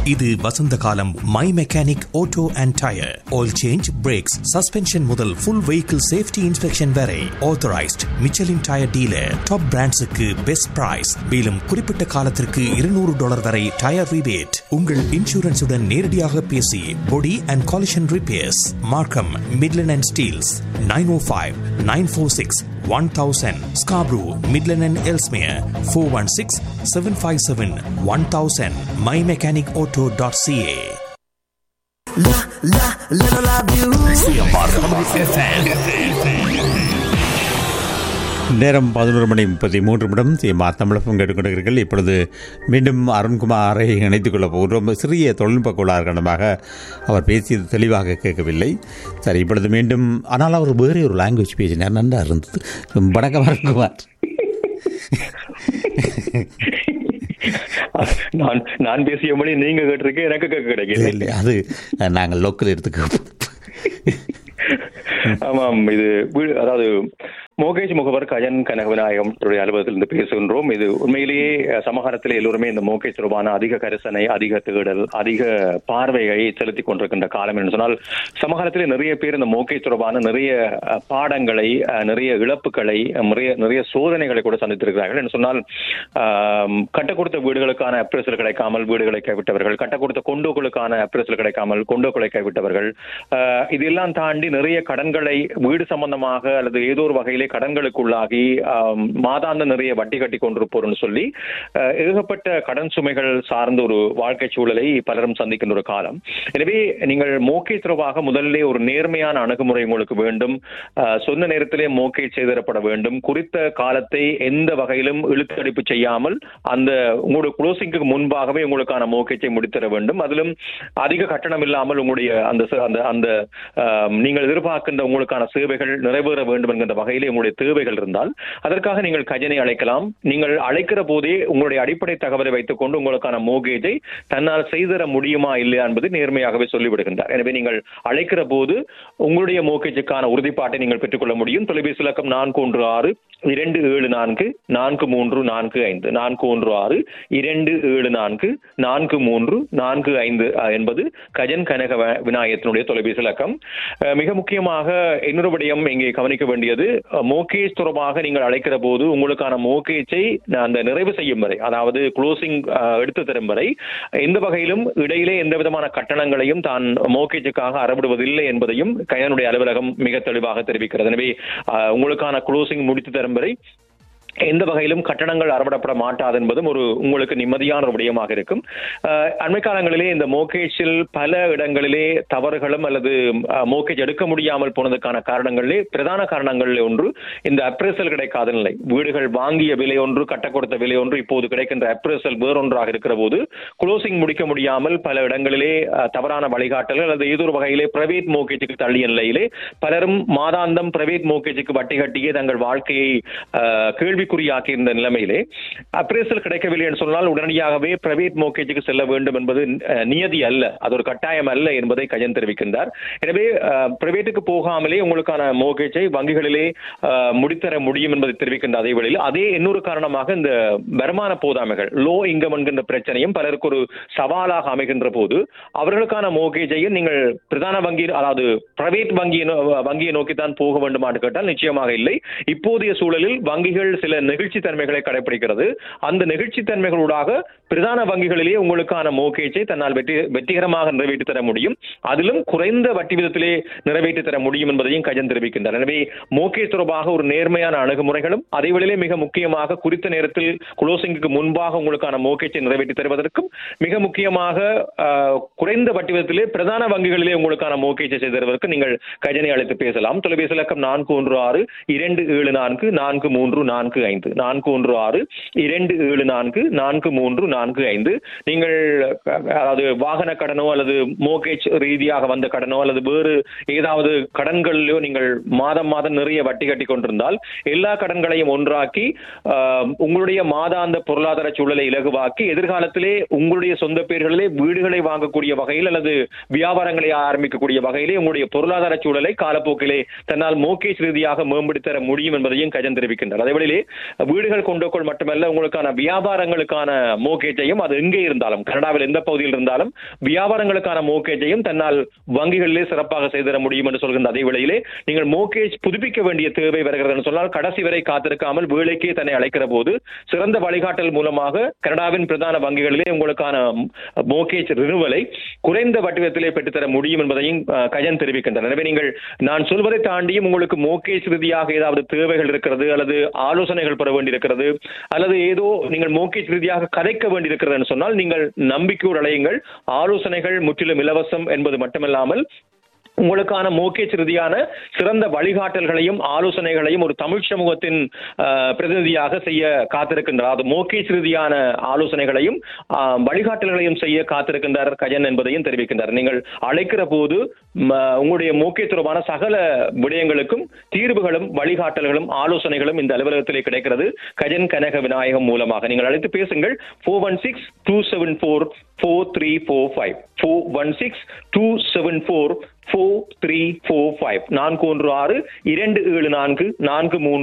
இது வசந்த காலம் my mechanic auto and tyre oil change brakes suspension முதல் ஃபுல் வெஹிக்கிள் சேஃப்டி இன்ஸ்பெக்ஷன் வரை authorised Michelin tyre dealer top பிராண்ட்ஸுக்கு பெஸ்ட் பிரைஸ் மேலும் குறிப்பிட்ட காலத்திற்கு இருநூறு டாலர் வரை டயர் ரிபேட் உங்கள் இன்சூரன்ஸுடன் நேரடியாக பேசி body and collision repairs Markham Midland and Steeles nine O five nine four six one thousand Scarborough Midland and Ellesmere four one six seven five seven one thousand my mechanic auto dot CA நேரம் பதினோரு மணி முப்பத்தி மூன்று நிமிடம் CMR தமிழகம் கேட்டுக்கொண்டிருக்கிறீர்கள் இப்பொழுது மீண்டும் அருண்குமாரை இணைத்துக் கொள்ளப் போகிறோம் சிறிய தொழில்நுட்ப கோளாறு காரணமாக அவர் பேசியது தெளிவாக கேட்கவில்லை சரி இப்பொழுது மீண்டும் ஆனால் அவர் வேறே ஒரு லாங்குவேஜ் பேசினார் நன்றா இருந்தது வணக்கம் அருண்குமார் நான் நான் பேசிய மொழி நீங்க கேட்டிருக்கேன் எனக்கு கேட்க கிடைக்கல இல்லை அது நாங்கள் லோக்கல் எடுத்துக்க ஆமாம் இது வீடு அதாவது மோகேஷ் முகவர் கஜன் கனகவிநாயகம் அலுவலகத்திலிருந்து பேசுகின்றோம் இது உண்மையிலேயே அஹ், சமகாலத்தில் எல்லோருமே இந்த மோகேஷ் தொடர்பான அதிக கரிசனை அதிக தேடல் அதிக பார்வையை செலுத்திக் கொண்டிருக்கின்ற காலம் என்று சொன்னால் சமகாலத்திலே நிறைய பேர் இந்த மோகேஷ் தொடர்பான நிறைய அஹ், பாடங்களை அஹ், நிறைய இழப்புகளை அஹ், நிறைய நிறைய சோதனைகளை கூட சந்தித்திருக்கிறார்கள் என்று சொன்னால் ஆம், கட்டக் கொடுத்த வீடுகளுக்கான அப்ரேசல் கிடைக்காமல் வீடுகளை கைவிட்டவர்கள் கட்டக் கொடுத்த கொண்டோக்களுக்கான அப்ரேசல் கிடைக்காமல் கொண்டோக்களை கைவிட்டவர்கள் அஹ், இதெல்லாம் தாண்டி நிறைய கடன்களை வீடு சம்பந்தமாக அல்லது ஏதோ ஒரு வகையிலே கடன்களுக்குள்ளாகி ஆம், மாதாந்த நிறைய வட்டி கட்டி கொண்டிருப்போர்னு சொல்லி அஹ், ஏகப்பட்ட கடன் சுமைகள் சார்ந்த ஒரு வாழ்க்கை சூழலை பலரும் சந்திக்கின்ற ஒரு காலம் எனவே நீங்கள் மோக்கை தொடர்பாக முதல்ல ஒரு நேர்மையான அணுகுமுறை உங்களுக்கு வேண்டும் அஹ், சொன்ன நேரத்திலே மோக்கை செய்திடப்பட வேண்டும் குறித்த காலத்தை எந்த வகையிலும் இழுத்தடிப்பு செய்யாமல் அந்த உங்களுடைய குளோசிங்க்கு முன்பாகவே உங்களுக்கான மோக்கேச்சை முடித்தர வேண்டும் அதிலும் அதிக கட்டணம் இல்லாமல் உங்களுடைய அந்த ச- அந்த அந்த ஆம், நீங்கள் எதிர்பார்க்கின்ற உங்களுக்கான சேவைகள் நிறைவேற வேண்டும் என்கின்ற வகையிலே உங்களுடைய தேவைகள் இருந்தால் அதற்காக நீங்கள் கஜனை அழைக்கலாம் நீங்கள் அழைக்கிற போதே உங்களுடைய அடிப்படை தகவலை வைத்துக் கொண்டு உங்களுக்கான மோகேஜை தன்னால் செய்தர முடியுமா இல்லையா என்பது நேர்மையாகவே சொல்லிவிடுகின்றார் எனவே நீங்கள் அழைக்கிற போது உங்களுடைய மோகேஜுக்கான உறுதிப்பாட்டை நீங்கள் பெற்றுக்கொள்ள முடியும் தொலைபேசி இலக்கம் நான்கு ஒன்று ஆறு இரண்டு ஏழு நான்கு நான்கு மூன்று நான்கு ஐந்து நான்கு ஒன்று ஆறு இரண்டு ஏழு நான்கு நான்கு மூன்று நான்கு ஐந்து அஹ், என்பது கஜன் கனக வ- விநாயகத்தினுடைய தொலைபேசி இலக்கம் அஹ், மிக முக்கியமாக இன்னொரு விடயம் இங்கே கவனிக்க வேண்டியது அஹ், மோகேஜ் தொடர்பாக நீங்கள் அழைக்கிற போது உங்களுக்கான மோகேஜை அந்த நிறைவு செய்யும் வரை அதாவது க்ளோசிங் எடுத்து தரும் வரை எந்த வகையிலும் இடையிலே எந்த விதமான கட்டணங்களையும் தான் மோகேஜுக்காக அறவிடுவதில்லை என்பதையும் கயனுடைய அலுவலகம் மிக தெளிவாக தெரிவிக்கிறது எனவே அஹ், உங்களுக்கான க்ளோசிங் முடித்து தரும் வரை எந்த வகையிலும் கட்டணங்கள் அறவிடப்பட மாட்டாது என்பதும் ஒரு உங்களுக்கு நிம்மதியான ஒரு விடயமாக இருக்கும் அஹ், அண்மை காலங்களிலே இந்த மோகேஜில் பல இடங்களிலே தவறுகளும் அல்லது அஹ், மோகேஜ் எடுக்க முடியாமல் போனதுக்கான காரணங்களிலே பிரதான காரணங்களில் ஒன்று இந்த அப்ரேசல் கிடைக்காத நிலை வீடுகள் வாங்கிய விலை ஒன்று கட்டக் கொடுத்த விலை ஒன்று இப்போது கிடைக்கின்ற அப்ரேசல் வேறொன்றாக இருக்கிற போது குளோசிங் முடிக்க முடியாமல் பல இடங்களிலே அஹ், தவறான வழிகாட்டல்கள் அல்லது ஏதோ ஒரு வகையிலே பிரைவேட் மோகேஜுக்கு தள்ளிய நிலையிலே பலரும் மாதாந்தம் பிரைவேட் மோகேஜுக்கு வட்டி கட்டியே தங்கள் வாழ்க்கையை அஹ், கேள்விக்குறியாக்கி இருந்த நிலைமையிலே அப்ரேசல் கிடைக்கவில்லை என்று சொன்னால் உடனடியாகவே பிரைவேட் மோகேஜுக்கு செல்ல வேண்டும் என்பது அஹ், நியதி அல்ல அது ஒரு கட்டாயம் அல்ல என்பதை கஜன் தெரிவிக்கின்றார் எனவே பிரைவேட்டுக்கு போகாமலே உங்களுக்கான மோகேஜை வங்கிகளிலே அஹ், முடித்தர முடியும் என்பதை தெரிவிக்கின்ற அதே வேளையில் அதே இன்னொரு காரணமாக இந்த வருமான போதாமைகள் லோ இன்கம் என்கின்ற பிரச்சனையும் பலருக்கு ஒரு சவாலாக அமைகின்ற போது அவர்களுக்கான மோகேஜையும் நீங்கள் பிரதான வங்கி அதாவது பிரைவேட் வங்கியை நோ- வங்கியை நோக்கித்தான் போக வேண்டுமான்னு கேட்டால் நிச்சயமாக இல்லை இப்போதைய சூழலில் வங்கிகள் சில நெகிழ்ச்சி தன்மைகளை கடைபிடிக்கிறது அந்த நெகிழ்ச்சி தன்மைகளூடாக பிரதான வங்கிகளிலே உங்களுக்கான மோகேஜை தன்னால் வெற்றி வெற்றிகரமாக நிறைவேற்றி தர முடியும் அதிலும் குறைந்த வட்டி விதத்திலே நிறைவேற்றி தர முடியும் என்பதையும் கஜன் தெரிவிக்கின்றார் எனவே மோகேஜ் தொடர்பாக ஒரு நேர்மையான அணுகுமுறைகளும் அதே வேளையிலே மிக முக்கியமாக குறித்த நேரத்தில் குளோசிங்குக்கு முன்பாக உங்களுக்கான மோகேஜை நிறைவேற்றி தருவதற்கும் மிக முக்கியமாக ஆஹ், குறைந்த வட்டி விதத்திலே பிரதான வங்கிகளிலே உங்களுக்கான மோகேஜை செய்து தருவதற்கு நீங்கள் கஜனை அழைத்து பேசலாம் தொலைபேசி இலக்கம் நான்கு ஒன்று ஆறு இரண்டு ஏழு நான்கு நான்கு மூன்று நான்கு ஐந்து நான்கு ஒன்று ஆறு இரண்டு ஏழு நான்கு நான்கு மூன்று நான்கு ஐந்து நீங்கள் அஹ், அதாவது வாகன கடனோ அல்லது மோகேஜ் ரீதியாக வந்த கடனோ அல்லது வேறு ஏதாவது கடன்களிலோ நீங்கள் மாதம் மாதம் நிறைய வட்டி கட்டி கொண்டிருந்தால் எல்லா கடன்களையும் ஒன்றாக்கி ஆஹ், உங்களுடைய மாதாந்த பொருளாதார சூழலை இலகுவாக்கி எதிர்காலத்திலே உங்களுடைய சொந்த பேர்களிலே வீடுகளை வாங்கக்கூடிய வகையில் அல்லது வியாபாரங்களை ஆரம்பிக்கக்கூடிய வகையிலே உங்களுடைய பொருளாதார சூழலை காலப்போக்கிலே தன்னால் மோகேஜ் ரீதியாக மேம்படுத்தி தர முடியும் என்பதையும் கஜன் தெரிவிக்கின்றார் அதேவேளையிலே வீடுகள் கொண்டோக்கள் மட்டுமல்ல உங்களுக்கான வியாபாரங்களுக்கான மோகேஜையும் அது எங்கே இருந்தாலும் கனடாவில் எந்த பகுதியில் இருந்தாலும் வியாபாரங்களுக்கான மோகேஜையும் தன்னால் வங்கிகளிலே சிறப்பாக செய்திட முடியும் என்று சொல்கின்ற அதே வேளையிலே நீங்கள் மோகேஜ் புதுப்பிக்க வேண்டிய தேவை வருகிறது என்று சொன்னால் கடைசி வரை காத்திருக்காமல் வேலைக்கே தன்னை அழைக்கிற போது சிறந்த வழிகாட்டல் மூலமாக கனடாவின் பிரதான வங்கிகளிலே உங்களுக்கான மோகேஜ் ரினுவலை குறைந்த வட்டிவத்திலே பெற்றுத்தர முடியும் என்பதையும் அஹ், கஜன் தெரிவிக்கின்றனர் எனவே நீங்கள் நான் சொல்வதை தாண்டியும் உங்களுக்கு மோகேஜ் ரீதியாக ஏதாவது தேவைகள் இருக்கிறது அல்லது ஆலோசனைகள் பெற வேண்டியிருக்கிறது அல்லது ஏதோ நீங்கள் மோகேஜ் ரீதியாக கதைக்க வேண்டியிருக்கிறது என்று சொன்னால் நீங்கள் நம்பிக்கையோடு அலையுங்கள் ஆலோசனைகள் முற்றிலும் இலவசம் என்பது மட்டுமல்லாமல் உங்களுக்கான மோகேஜ் ரீதியான சிறந்த வழிகாட்டல்களையும் ஆலோசனைகளையும் ஒரு தமிழ் சமூகத்தின் அஹ், பிரதிநிதியாக செய்ய காத்திருக்கின்றார் அது மோகேஜ் ரீதியான ஆலோசனைகளையும் அஹ், வழிகாட்டல்களையும் செய்ய காத்திருக்கின்றார் கஜன் என்பதையும் தெரிவிக்கின்றார் நீங்கள் அழைக்கிற போது ம, உங்களுடைய மோகேஜ் தொடர்பான சகல விடயங்களுக்கும் தீர்வுகளும் வழிகாட்டல்களும் ஆலோசனைகளும் இந்த அலுவலகத்திலே கிடைக்கிறது கஜன் கனக விநாயகம் மூலமாக நீங்கள் அழைத்து பேசுங்கள் four one six two seven four four three four five four one six two seven four four three four five நான்கு ஒன்று ஆறு இரண்டு ஏழு நான்கு நான்கு மூன்று